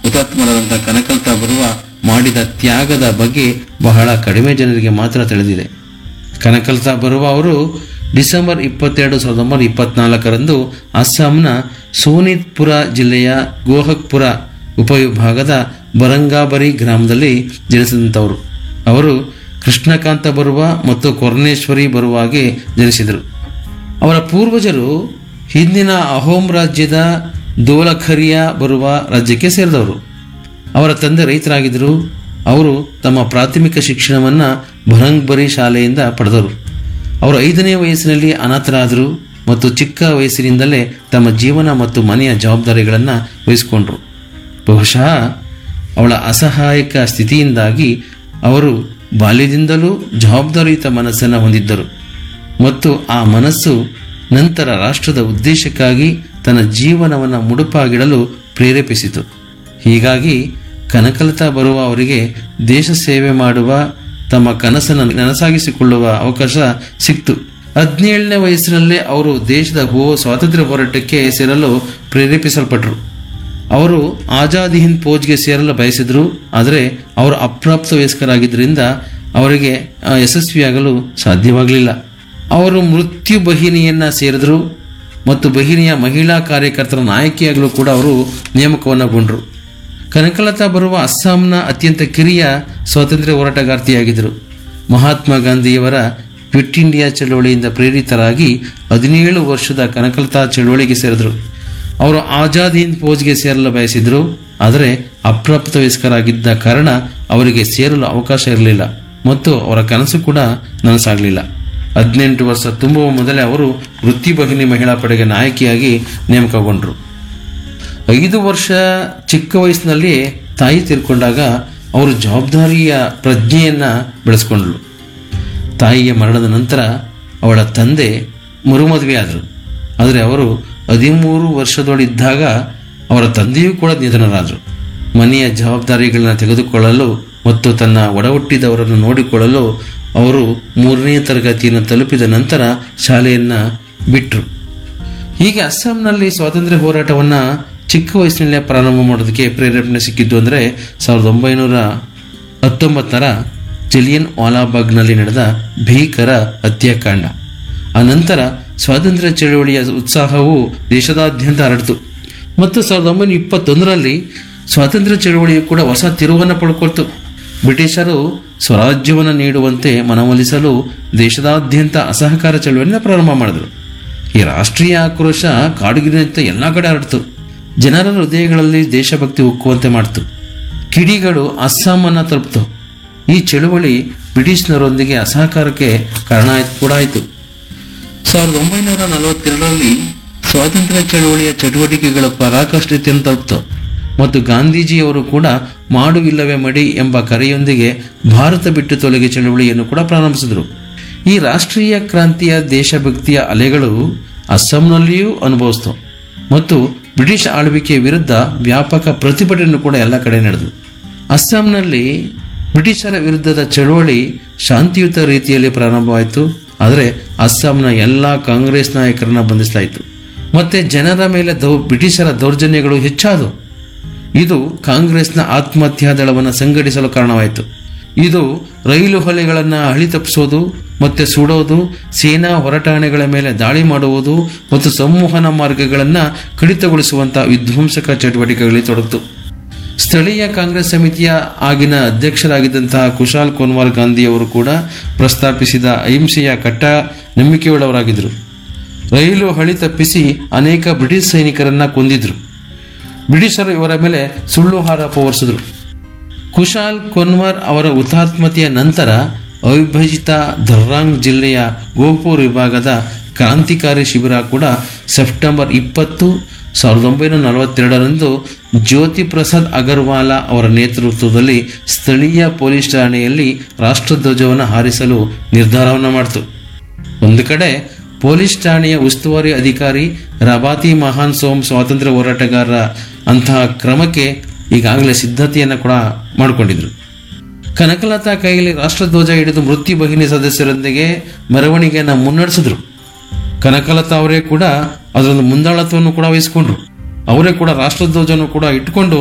ಹುತಾತ್ಮರಾದಂತಹ ಕನಕಲ್ತಾ ಬರುವ ಮಾಡಿದ ತ್ಯಾಗದ ಬಗ್ಗೆ ಬಹಳ ಕಡಿಮೆ ಜನರಿಗೆ ಮಾತ್ರ ತಿಳಿದಿದೆ ಕನಕಲ್ತಾ ಬರುವ ಅವರು ಡಿಸೆಂಬರ್ ಇಪ್ಪತ್ತೆರಡು ಸಾವಿರದ ಒಂಬೈನೂರ ಇಪ್ಪತ್ನಾಲ್ಕರಂದು ಅಸ್ಸಾಂನ ಸೋನಿತ್ಪುರ ಜಿಲ್ಲೆಯ ಗೋಹಕ್ಪುರ ಉಪವಿಭಾಗದ ಬರಂಗಾಬರಿ ಗ್ರಾಮದಲ್ಲಿ ಜನಿಸಿದಂಥವರು ಅವರು ಕೃಷ್ಣಕಾಂತ ಬರುವ ಮತ್ತು ಕೊರ್ನೇಶ್ವರಿ ಬರುವಾಗೆ ಜನಿಸಿದರು ಅವರ ಪೂರ್ವಜರು ಹಿಂದಿನ ಅಹೋಮ್ ರಾಜ್ಯದ ದೋಲಖರಿಯಾ ಬರುವ ರಾಜ್ಯಕ್ಕೆ ಸೇರಿದವರು ಅವರ ತಂದೆ ರೈತರಾಗಿದ್ದರು ಅವರು ತಮ್ಮ ಪ್ರಾಥಮಿಕ ಶಿಕ್ಷಣವನ್ನು ಭರಂಗ್ಬರಿ ಶಾಲೆಯಿಂದ ಪಡೆದರು ಅವರು ಐದನೇ ವಯಸ್ಸಿನಲ್ಲಿ ಅನಾಥರಾದರು ಮತ್ತು ಚಿಕ್ಕ ವಯಸ್ಸಿನಿಂದಲೇ ತಮ್ಮ ಜೀವನ ಮತ್ತು ಮನೆಯ ಜವಾಬ್ದಾರಿಗಳನ್ನು ವಹಿಸಿಕೊಂಡರು ಬಹುಶಃ ಅವಳ ಅಸಹಾಯಕ ಸ್ಥಿತಿಯಿಂದಾಗಿ ಅವರು ಬಾಲ್ಯದಿಂದಲೂ ಜವಾಬ್ದಾರಿಯುತ ಮನಸ್ಸನ್ನು ಹೊಂದಿದ್ದರು ಮತ್ತು ಆ ಮನಸ್ಸು ನಂತರ ರಾಷ್ಟ್ರದ ಉದ್ದೇಶಕ್ಕಾಗಿ ತನ್ನ ಜೀವನವನ್ನು ಮುಡುಪಾಗಿಡಲು ಪ್ರೇರೇಪಿಸಿತು ಹೀಗಾಗಿ ಕನಕಲತಾ ಬರುವ ಅವರಿಗೆ ದೇಶ ಸೇವೆ ಮಾಡುವ ತಮ್ಮ ಕನಸನ್ನು ನನಸಾಗಿಸಿಕೊಳ್ಳುವ ಅವಕಾಶ ಸಿಕ್ತು ಹದಿನೇಳನೇ ವಯಸ್ಸಿನಲ್ಲೇ ಅವರು ದೇಶದ ಹೋ ಸ್ವಾತಂತ್ರ್ಯ ಹೋರಾಟಕ್ಕೆ ಸೇರಲು ಪ್ರೇರೇಪಿಸಲ್ಪಟ್ಟರು ಅವರು ಆಜಾದ್ ಹಿಂದ್ ಫೌಜ್ಗೆ ಸೇರಲು ಬಯಸಿದ್ರು ಆದರೆ ಅವರು ಅಪ್ರಾಪ್ತ ವಯಸ್ಕರಾಗಿದ್ದರಿಂದ ಅವರಿಗೆ ಆ, ಯಶಸ್ವಿಯಾಗಲು ಸಾಧ್ಯವಾಗಲಿಲ್ಲ ಅವರು ಮೃತ್ಯು ಬಹಿನಿಯನ್ನ ಸೇರಿದರು ಮತ್ತು ಬಹಿನಿಯ ಮಹಿಳಾ ಕಾರ್ಯಕರ್ತರ ನಾಯಕಿಯಾಗಲು ಕೂಡ ಅವರು ನೇಮಕವನ್ನಗೊಂಡರು ಕನಕಲತಾ ಬರುವ ಅಸ್ಸಾಂನ ಅತ್ಯಂತ ಕಿರಿಯ ಸ್ವಾತಂತ್ರ್ಯ ಹೋರಾಟಗಾರ್ತಿಯಾಗಿದ್ದರು ಮಹಾತ್ಮ ಗಾಂಧಿಯವರ ಕ್ವಿಟ್ ಇಂಡಿಯಾ ಚಳವಳಿಯಿಂದ ಪ್ರೇರಿತರಾಗಿ ಹದಿನೇಳು ವರ್ಷದ ಕನಕಲತಾ ಚಳವಳಿಗೆ ಸೇರಿದರು ಅವರು ಆಜಾದ್ ಹಿಂದ್ ಫೌಜ್ಗೆ ಸೇರಲು ಬಯಸಿದ್ರು ಆದರೆ ಅಪ್ರಾಪ್ತ ವಯಸ್ಕರಾಗಿದ್ದ ಕಾರಣ ಅವರಿಗೆ ಸೇರಲು ಅವಕಾಶ ಇರಲಿಲ್ಲ ಮತ್ತು ಅವರ ಕನಸು ಕೂಡ ನನಸಾಗಲಿಲ್ಲ ಹದಿನೆಂಟು ವರ್ಷ ತುಂಬುವ ಮೊದಲೇ ಅವರು ವೃತ್ತಿಬಹಿನಿ ಮಹಿಳಾ ಪಡೆಗೆ ನಾಯಕಿಯಾಗಿ ನೇಮಕಗೊಂಡರು ಐದು ವರ್ಷ ಚಿಕ್ಕ ವಯಸ್ಸಿನಲ್ಲಿ ತಾಯಿ ತೀರ್ಕೊಂಡಾಗ ಅವರು ಜವಾಬ್ದಾರಿಯ ಪ್ರಜ್ಞೆಯನ್ನ ಬೆಳೆಸ್ಕೊಂಡ್ರು ತಾಯಿಯ ಮರಣದ ನಂತರ ಅವಳ ತಂದೆ ಮರುಮದುವೆಯಾದರು ಆದರೆ ಅವರು ಹದಿಮೂರು ವರ್ಷದೊಳಿದ್ದಾಗ ಅವರ ತಂದೆಯೂ ಕೂಡ ನಿಧನರಾದರು ಮನೆಯ ಜವಾಬ್ದಾರಿಗಳನ್ನ ತೆಗೆದುಕೊಳ್ಳಲು ಮತ್ತು ತನ್ನ ಒಡಹುಟ್ಟಿದವರನ್ನು ನೋಡಿಕೊಳ್ಳಲು ಅವರು ಮೂರನೇ ತರಗತಿಯನ್ನು ತಲುಪಿದ ನಂತರ ಶಾಲೆಯನ್ನ ಬಿಟ್ಟರು ಹೀಗೆ ಅಸ್ಸಾಂನಲ್ಲಿ ಸ್ವಾತಂತ್ರ್ಯ ಹೋರಾಟವನ್ನ ಚಿಕ್ಕ ವಯಸ್ಸಿನಲ್ಲೇ ಪ್ರಾರಂಭ ಮಾಡೋದಕ್ಕೆ ಪ್ರೇರೇಪಣೆ ಸಿಕ್ಕಿದ್ದು ಅಂದರೆ ಸಾವಿರದ ಒಂಬೈನೂರ ಹತ್ತೊಂಬತ್ತರ ಜಲಿಯನ್ ವಾಲಾಬಾಗ್ನಲ್ಲಿ ನಡೆದ ಭೀಕರ ಹತ್ಯಾಕಾಂಡ ಆ ನಂತರ ಸ್ವಾತಂತ್ರ್ಯ ಚಳವಳಿಯ ಉತ್ಸಾಹವು ದೇಶದಾದ್ಯಂತ ಹರಡಿತು ಮತ್ತು ಸಾವಿರದ ಒಂಬೈನೂರ ಇಪ್ಪತ್ತೊಂದರಲ್ಲಿ ಸ್ವಾತಂತ್ರ್ಯ ಚಳವಳಿಯು ಕೂಡ ಹೊಸ ತಿರುವನ್ನು ಪಡ್ಕೊಳ್ತು ಬ್ರಿಟಿಷರು ಸ್ವರಾಜ್ಯವನ್ನು ನೀಡುವಂತೆ ಮನವೊಲಿಸಲು ದೇಶದಾದ್ಯಂತ ಅಸಹಕಾರ ಚಳವಳಿಯನ್ನು ಪ್ರಾರಂಭ ಮಾಡಿದರು ಈ ರಾಷ್ಟ್ರೀಯ ಆಕ್ರೋಶ ಕಾಡುಗಿರಿನಂತೆ ಎಲ್ಲ ಕಡೆ ಹರಡಿತು ಜನರ ಹೃದಯಗಳಲ್ಲಿ ದೇಶಭಕ್ತಿ ಉಕ್ಕುವಂತೆ ಮಾಡಿತು ಕಿಡಿಗಳು ಅಸ್ಸಾಮನ್ನ ತಲುಪಿತು ಈ ಚಳುವಳಿ ಬ್ರಿಟಿಷ್ನರೊಂದಿಗೆ ಅಸಹಕಾರಕ್ಕೆ ಕಾರಣ ಆಯ್ತು ಕೂಡ ಆಯಿತು ಸಾವಿರದ ಒಂಬೈನೂರ ನಲವತ್ತೆರಡರಲ್ಲಿ ಸ್ವಾತಂತ್ರ್ಯ ಚಳವಳಿಯ ಚಟುವಟಿಕೆಗಳ ಪರಾಕಾಷ್ಠತೆಯನ್ನು ತಲುಪಿತು ಮತ್ತು ಗಾಂಧೀಜಿಯವರು ಕೂಡ ಮಾಡು ಇಲ್ಲವೇ ಮಡಿ ಎಂಬ ಕರೆಯೊಂದಿಗೆ ಭಾರತ ಬಿಟ್ಟು ತೊಲಗಿ ಚಳವಳಿಯನ್ನು ಕೂಡ ಪ್ರಾರಂಭಿಸಿದರು ಈ ರಾಷ್ಟ್ರೀಯ ಕ್ರಾಂತಿಯ ದೇಶಭಕ್ತಿಯ ಅಲೆಗಳು ಅಸ್ಸಾಂನಲ್ಲಿಯೂ ಅನುಭವಿಸಿತು ಮತ್ತು ಬ್ರಿಟಿಷ್ ಆಳ್ವಿಕೆಯ ವಿರುದ್ಧ ವ್ಯಾಪಕ ಪ್ರತಿಭಟನೆ ಕೂಡ ಎಲ್ಲ ಕಡೆ ನಡೆದು ಅಸ್ಸಾಂನಲ್ಲಿ ಬ್ರಿಟಿಷರ ವಿರುದ್ಧದ ಚಳವಳಿ ಶಾಂತಿಯುತ ರೀತಿಯಲ್ಲಿ ಪ್ರಾರಂಭವಾಯಿತು ಆದರೆ ಅಸ್ಸಾಂನ ಎಲ್ಲ ಕಾಂಗ್ರೆಸ್ ನಾಯಕರನ್ನ ಬಂಧಿಸಲಾಯಿತು ಮತ್ತೆ ಜನರ ಮೇಲೆ ದೌ ಬ್ರಿಟಿಷರ ದೌರ್ಜನ್ಯಗಳು ಹೆಚ್ಚಾದವು ಇದು ಕಾಂಗ್ರೆಸ್ನ ಆತ್ಮಹತ್ಯಾ ದಳವನ್ನು ಸಂಘಟಿಸಲು ಕಾರಣವಾಯಿತು ಇದು ರೈಲು ಹೊಲೆಗಳನ್ನು ಹಳಿ ತಪ್ಪಿಸೋದು ಮತ್ತೆ ಸುಡೋದು ಸೇನಾ ಹೊರಟಾಣೆಗಳ ಮೇಲೆ ದಾಳಿ ಮಾಡುವುದು ಮತ್ತು ಸಂವಹನ ಮಾರ್ಗಗಳನ್ನು ಕಡಿತಗೊಳಿಸುವಂತಹ ವಿಧ್ವಂಸಕ ಚಟುವಟಿಕೆಗಳಲ್ಲಿ ತೊಡಗಿತು ಸ್ಥಳೀಯ ಕಾಂಗ್ರೆಸ್ ಸಮಿತಿಯ ಆಗಿನ ಅಧ್ಯಕ್ಷರಾಗಿದ್ದಂತಹ ಕುಶಾಲ್ ಕೋನ್ವಾರ್ ಗಾಂಧಿಯವರು ಕೂಡ ಪ್ರಸ್ತಾಪಿಸಿದ ಅಹಿಂಸೆಯ ಕಟ್ಟ ನಂಬಿಕೆಯುಳ್ಳವರಾಗಿದ್ದರು ರೈಲು ಹಳಿ ತಪ್ಪಿಸಿ ಅನೇಕ ಬ್ರಿಟಿಷ್ ಸೈನಿಕರನ್ನ ಕೊಂದಿದ್ರು ಬ್ರಿಟಿಷರು ಇವರ ಮೇಲೆ ಸುಳ್ಳು ಆರೋಪ ಹೊರಿಸಿದ್ರು ಕುಶಾಲ್ ಕೊನ್ವರ್ ಅವರ ಹುತಾತ್ಮತೆಯ ನಂತರ ಅವಿಭಜಿತ ದರ್ರಾಂಗ್ ಜಿಲ್ಲೆಯ ಗೋಪುರ್ ವಿಭಾಗದ ಕ್ರಾಂತಿಕಾರಿ ಶಿಬಿರ ಕೂಡ ಸೆಪ್ಟೆಂಬರ್ ಇಪ್ಪತ್ತು ಸಾವಿರದ ಒಂಬೈನೂರ ನಲವತ್ತೆರಡರಂದು ಜ್ಯೋತಿ ಪ್ರಸಾದ್ ಅಗರ್ವಾಲ ಅವರ ನೇತೃತ್ವದಲ್ಲಿ ಸ್ಥಳೀಯ ಪೊಲೀಸ್ ಠಾಣೆಯಲ್ಲಿ ರಾಷ್ಟ್ರಧ್ವಜವನ್ನು ಹಾರಿಸಲು ನಿರ್ಧಾರವನ್ನು ಮಾಡಿತು ಒಂದು ಕಡೆ ಪೊಲೀಸ್ ಠಾಣೆಯ ಉಸ್ತುವಾರಿ ಅಧಿಕಾರಿ ರಬಾತಿ ಮಹಾನ್ ಸೋಮ್ ಸ್ವಾತಂತ್ರ್ಯ ಹೋರಾಟಗಾರರ ಅಂತಹ ಕ್ರಮಕ್ಕೆ ಈಗಾಗಲೇ ಸಿದ್ಧತೆಯನ್ನು ಕೂಡ ಮಾಡಿಕೊಂಡಿದ್ರು ಕನಕಲತಾ ಕೈಯಲ್ಲಿ ರಾಷ್ಟ್ರಧ್ವಜ ಹಿಡಿದು ಮೃತ್ಯು ಬಹಿನಿ ಸದಸ್ಯರೊಂದಿಗೆ ಮೆರವಣಿಗೆಯನ್ನು ಮುನ್ನಡೆಸಿದ್ರು ಕನಕಲತಾ ಅವರೇ ಕೂಡ ಅದರೊಂದು ಮುಂದಾಳತ್ವವನ್ನು ಕೂಡ ವಹಿಸಿಕೊಂಡ್ರು ಅವರೇ ಕೂಡ ರಾಷ್ಟ್ರಧ್ವಜವನ್ನು ಕೂಡ ಇಟ್ಕೊಂಡು